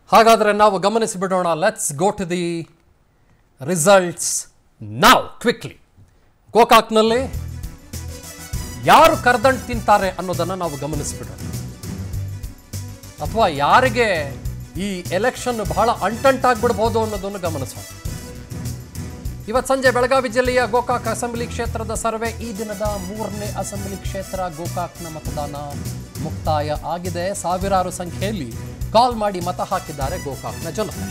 ಹಾಗಾದರೆ ನಾವು ಗಮನಿಸಿಬಿಡೋಣ let's go to the results ನಾವ್ ಕ್ವಿಕ್ಲಿ ಗೋಕಾಕ್ನಲ್ಲಿ ಯಾರು ಕರ್ದಂಡು ತಿಂತಾರೆ ಅನ್ನೋದನ್ನು ನಾವು ಗಮನಿಸಿಬಿಡೋಣ ಅಥವಾ ಯಾರಿಗೆ ಈ ಎಲೆಕ್ಷನ್ ಬಹಳ ಅಂಟಂಟಾಗ್ಬಿಡ್ಬೋದು ಅನ್ನೋದನ್ನು ಗಮನಿಸೋಣ ಇವತ್ತು ಸಂಜೆ ಬೆಳಗಾವಿ ಜಿಲ್ಲೆಯ ಗೋಕಾಕ್ ಅಸೆಂಬ್ಲಿ ಕ್ಷೇತ್ರದ ಸರ್ವೆ ಈ ದಿನದ ಮೂರನೇ ಅಸೆಂಬ್ಲಿ ಕ್ಷೇತ್ರ ಗೋಕಾಕ್ನ ಮತದಾನ ಮುಕ್ತಾಯ ಆಗಿದೆ ಸಾವಿರಾರು ಸಂಖ್ಯೆಯಲ್ಲಿ ಕಾಲ್ ಮಾಡಿ ಮತ ಹಾಕಿದ್ದಾರೆ ಗೋಕಾಕ್ನ ಜನತೆ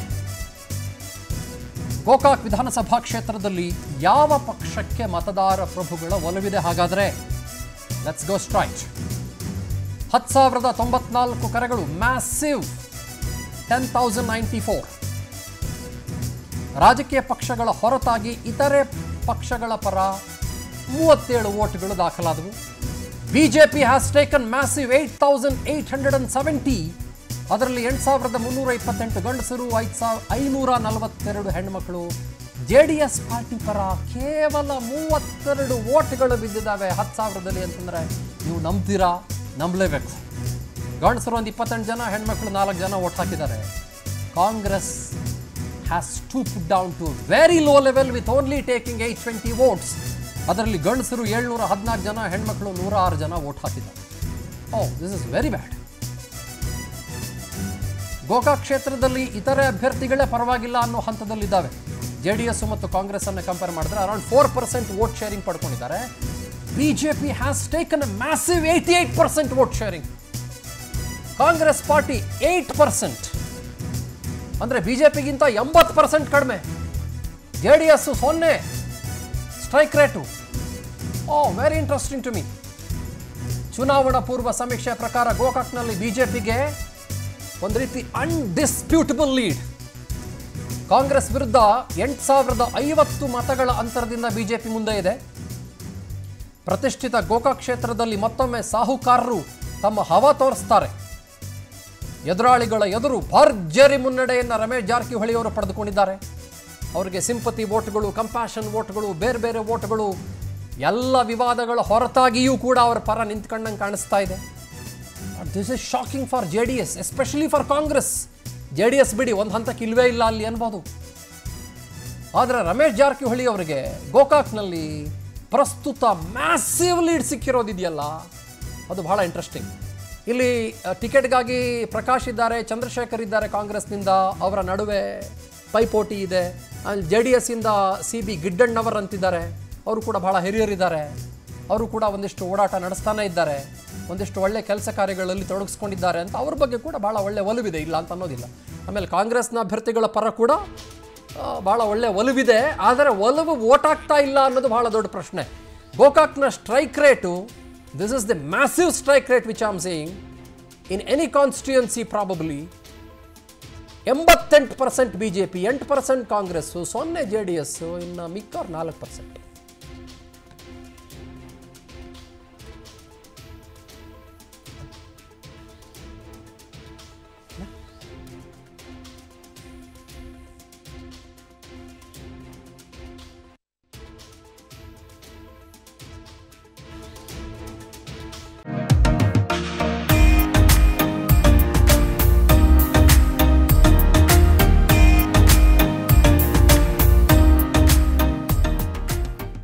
ಗೋಕಾಕ್ ವಿಧಾನಸಭಾ ಕ್ಷೇತ್ರದಲ್ಲಿ ಯಾವ ಪಕ್ಷಕ್ಕೆ ಮತದಾರ ಪ್ರಭುಗಳ ಒಲವಿದೆ ಹಾಗಾದರೆ ಲೆಟ್ಸ್ ಗೋ ಸ್ಟ್ರೈಟ್ ಹತ್ತು ಸಾವಿರದ ತೊಂಬತ್ನಾಲ್ಕು ಕರೆಗಳು massive ten thousand ninety four ರಾಜಕೀಯ ಪಕ್ಷಗಳ ಹೊರತಾಗಿ ಇತರೆ ಪಕ್ಷಗಳ ಪರ ಮೂವತ್ತೇಳು ವೋಟ್ಗಳು ದಾಖಲಾದವು BJP has taken massive eight thousand eight hundred and seventy ಅದರಲ್ಲಿ ಎಂಟು ಸಾವಿರದ ಮುನ್ನೂರ ಇಪ್ಪತ್ತೆಂಟು ಗಂಡಸರು ಐದು ಸಾವಿರ ಐನೂರ ನಲವತ್ತೆರಡು ಹೆಣ್ಮಕ್ಳು ಜೆ ಡಿ ಎಸ್ ಪಾರ್ಟಿ ಪರ ಕೇವಲ ಮೂವತ್ತೆರಡು ವೋಟ್ಗಳು ಬಿದ್ದಿದ್ದಾವೆ ಹತ್ತು ಸಾವಿರದಲ್ಲಿ ಅಂತಂದರೆ ನೀವು ನಂಬ್ತೀರಾ ನಂಬಲೇಬೇಕು ಗಂಡಸರು ಒಂದು ಇಪ್ಪತ್ತೆಂಟು ಜನ ಹೆಣ್ಮಕ್ಳು ನಾಲ್ಕು ಜನ ವೋಟ್ ಹಾಕಿದ್ದಾರೆ Congress has to put down to very low level with only taking eight twenty votes ಅದರಲ್ಲಿ ಗಂಡಸರು ಏಳ್ನೂರ ಹದಿನಾಲ್ಕು ಜನ ಹೆಣ್ಮಕ್ಳು ನೂರ ಆರು ಜನ ವೋಟ್ ಹಾಕಿದ್ದಾರೆ oh this is very bad Gokak ಕ್ಷೇತ್ರದಲ್ಲಿ ಇತರೆ ಅಭ್ಯರ್ಥಿಗಳೇ ಪರವಾಗಿಲ್ಲ ಅನ್ನೋ ಹಂತದಲ್ಲಿದ್ದಾವೆ ಜೆ ಡಿ ಎಸ್ ಮತ್ತು ಕಾಂಗ್ರೆಸ್ ಅನ್ನು ಕಂಪೇರ್ ಮಾಡಿದ್ರೆ around four percent vote sharing ಪಡ್ಕೊಂಡಿದ್ದಾರೆ BJP has taken massive eighty eight percent vote sharing Congress party eight percent ಅಂದರೆ ಬಿಜೆಪಿಗಿಂತ ಎಂಬತ್ತು ಪರ್ಸೆಂಟ್ ಕಡಿಮೆ ಜೆ ಡಿ ಎಸ್ ಸೊನ್ನೆ strike rate oh very interesting to me ಚುನಾವಣಾ ಪೂರ್ವ ಸಮೀಕ್ಷೆ ಪ್ರಕಾರ ಗೋಕಾಕ್ನಲ್ಲಿ ಬಿಜೆಪಿಗೆ ಒಂದು ರೀತಿ ಅನ್ಡಿಸ್ಪ್ಯೂಟಬಲ್ ಲೀಡ್ ಕಾಂಗ್ರೆಸ್ ವಿರುದ್ಧ ಎಂಟು ಸಾವಿರದ ಐವತ್ತು ಮತಗಳ ಅಂತರದಿಂದ ಬಿಜೆಪಿ ಮುಂದೆ ಇದೆ ಪ್ರತಿಷ್ಠಿತ ಗೋಕಾಕ್ ಕ್ಷೇತ್ರದಲ್ಲಿ ಮತ್ತೊಮ್ಮೆ ಸಾಹುಕಾರರು ತಮ್ಮ ಹವಾ ತೋರಿಸ್ತಾರೆ ಎದುರಾಳಿಗಳ ಎದುರು ಭರ್ಜರಿ ಮುನ್ನಡೆಯನ್ನು ರಮೇಶ್ ಜಾರಕಿಹೊಳಿ ಅವರು ಪಡೆದುಕೊಂಡಿದ್ದಾರೆ ಅವರಿಗೆ ಸಿಂಪತಿ ವೋಟ್ಗಳು ಕಂಪ್ಯಾಷನ್ ವೋಟ್ಗಳು ಬೇರೆ ಬೇರೆ ವೋಟ್ಗಳು ಎಲ್ಲ ವಿವಾದಗಳ ಹೊರತಾಗಿಯೂ ಕೂಡ ಅವರ ಪರ ನಿಂತ್ಕೊಂಡಂಗೆ ಕಾಣಿಸ್ತಾ ಇದೆ this is shocking for J D S especially for Congress J D S ಬಿಡಿ ಒಂದು ಹಂತಕ್ಕೆ ಇಲ್ವೇ ಇಲ್ಲ ಅಲ್ಲಿ ಅನ್ಬೋದು ಆದರೆ ರಮೇಶ್ ಜಾರಕಿಹೊಳಿ ಅವರಿಗೆ ಗೋಕಾಕ್ನಲ್ಲಿ ಪ್ರಸ್ತುತ ಮ್ಯಾಸಿವ್ ಲೀಡ್ ಸಿಕ್ಕಿರೋದಿದೆಯಲ್ಲ ಅದು ಬಹಳ ಇಂಟ್ರೆಸ್ಟಿಂಗ್ ಇಲ್ಲಿ ಅ, ಟಿಕೆಟ್ಗಾಗಿ ಪ್ರಕಾಶ್ ಇದ್ದಾರೆ ಚಂದ್ರಶೇಖರ್ ಇದ್ದಾರೆ ಕಾಂಗ್ರೆಸ್ನಿಂದ ಅವರ ನಡುವೆ ಪೈಪೋಟಿ ಇದೆ ಅಲ್ಲಿ ಜೆ ಡಿ ಎಸ್ಸಿಂದ ಸಿ ಬಿ ಗಿಡ್ಡಣ್ಣವರ್ ಅಂತಿದ್ದಾರೆ ಅವರು ಕೂಡ ಬಹಳ ಹಿರಿಯರಿದ್ದಾರೆ ಅವರು ಕೂಡ ಒಂದಿಷ್ಟು ಓಡಾಟ ನಡೆಸ್ತಾನೆ ಇದ್ದಾರೆ ಒಂದಿಷ್ಟು ಒಳ್ಳೆ ಕೆಲಸ ಕಾರ್ಯಗಳಲ್ಲಿ ತೊಡಗಿಸ್ಕೊಂಡಿದ್ದಾರೆ ಅಂತ ಅವ್ರ ಬಗ್ಗೆ ಕೂಡ ಭಾಳ ಒಳ್ಳೆ ಒಲವಿದೆ ಇಲ್ಲ ಅಂತ ಅನ್ನೋದಿಲ್ಲ ಆಮೇಲೆ ಕಾಂಗ್ರೆಸ್ನ ಅಭ್ಯರ್ಥಿಗಳ ಪರ ಕೂಡ ಆ, ಭಾಳ ಒಳ್ಳೆ ಒಲವಿದೆ ಆದರೆ ಒಲವು ಓಟ್ ಆಗ್ತಾ ಇಲ್ಲ ಅನ್ನೋದು ಭಾಳ ದೊಡ್ಡ ಪ್ರಶ್ನೆ ಗೋಕಾಕ್ನ strike rate this is the massive strike rate which am saying in any constituency probably ಎಂಬತ್ತೆಂಟು ಪರ್ಸೆಂಟ್ ಬಿ ಜೆ ಪಿ ಎಂಟು ಪರ್ಸೆಂಟ್ ಕಾಂಗ್ರೆಸ್ಸು ಸೊನ್ನೆ ಜೆ ಡಿ ಎಸ್ಸು ಇನ್ನು ಮಿಕ್ಕವ್ರು ನಾಲ್ಕು ಪರ್ಸೆಂಟ್